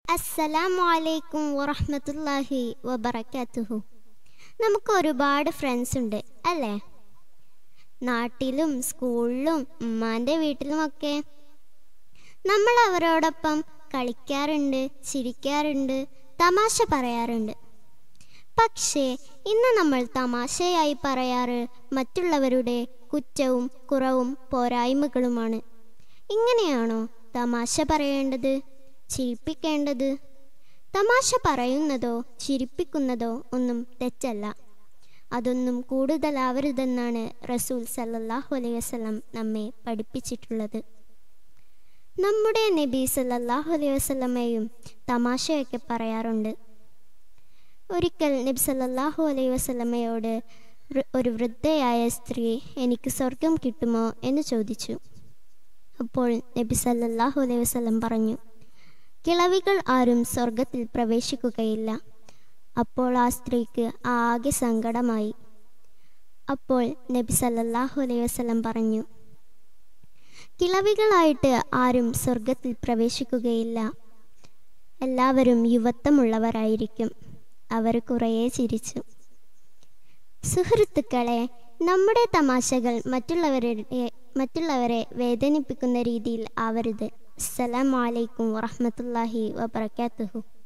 അസ്സലാമു അലൈക്കും വറഹ്മത്തുള്ളാഹി വബറകാതുഹു നമുക്ക് ഒരുപാട് ഫ്രണ്ട്സ് ഉണ്ട് അല്ലേ നാട്ടിലും സ്കൂളിലും ഉമ്മാൻ്റെ വീട്ടിലുമൊക്കെ നമ്മൾ അവരോടൊപ്പം കളിക്കാറുണ്ട് ചിരിക്കാറുണ്ട് തമാശ പറയാറുണ്ട് പക്ഷേ ഇന്ന് നമ്മൾ തമാശയായി പറയാറ് മറ്റുള്ളവരുടെ കുറ്റവും കുറവും പോരായ്മകളുമാണ് ഇങ്ങനെയാണോ തമാശ പറയേണ്ടത് ചിരിപ്പിക്കേണ്ടത് തമാശ പറയുന്നതോ ചിരിപ്പിക്കുന്നതോ ഒന്നും തെറ്റല്ല അതൊന്നും കൂടുതലാവരുതെന്നാണ് റസൂൽ സല്ലല്ലാഹു അലൈഹി വസല്ലം നമ്മെ പഠിപ്പിച്ചിട്ടുള്ളത് നമ്മുടെ നബി സല്ലല്ലാഹു അലൈഹി വസല്ലമയും തമാശയൊക്കെ പറയാറുണ്ട് ഒരിക്കൽ നബി സല്ലല്ലാഹു അലൈഹി വസല്ലമയോട് വൃ- ഒരു വൃദ്ധയായ സ്ത്രീ എനിക്ക് സ്വർഗം കിട്ടുമോ എന്ന് ചോദിച്ചു അപ്പോൾ നബി സല്ലല്ലാഹു അലൈഹി വസല്ലം പറഞ്ഞു കിളവികൾ ആരും സ്വർഗത്തിൽ പ്രവേശിക്കുകയില്ല അപ്പോൾ ആ സ്ത്രീക്ക് ആകെ സങ്കടമായി അപ്പോൾ നബി സല്ലല്ലാഹു അലൈഹി വസല്ലം പറഞ്ഞു കിളവികളായിട്ട് ആരും സ്വർഗത്തിൽ പ്രവേശിക്കുകയില്ല എല്ലാവരും യുവത്വമുള്ളവരായിരിക്കും അവർ കുറേ ചിരിച്ചു സുഹൃത്തുക്കളെ നമ്മുടെ തമാശകൾ മറ്റുള്ളവരുടെ മറ്റുള്ളവരെ വേദനിപ്പിക്കുന്ന രീതിയിൽ ആവരുത് അസ്സലാമു അലൈക്കും വറഹ്മത്തുള്ളാഹി വബറകാതുഹു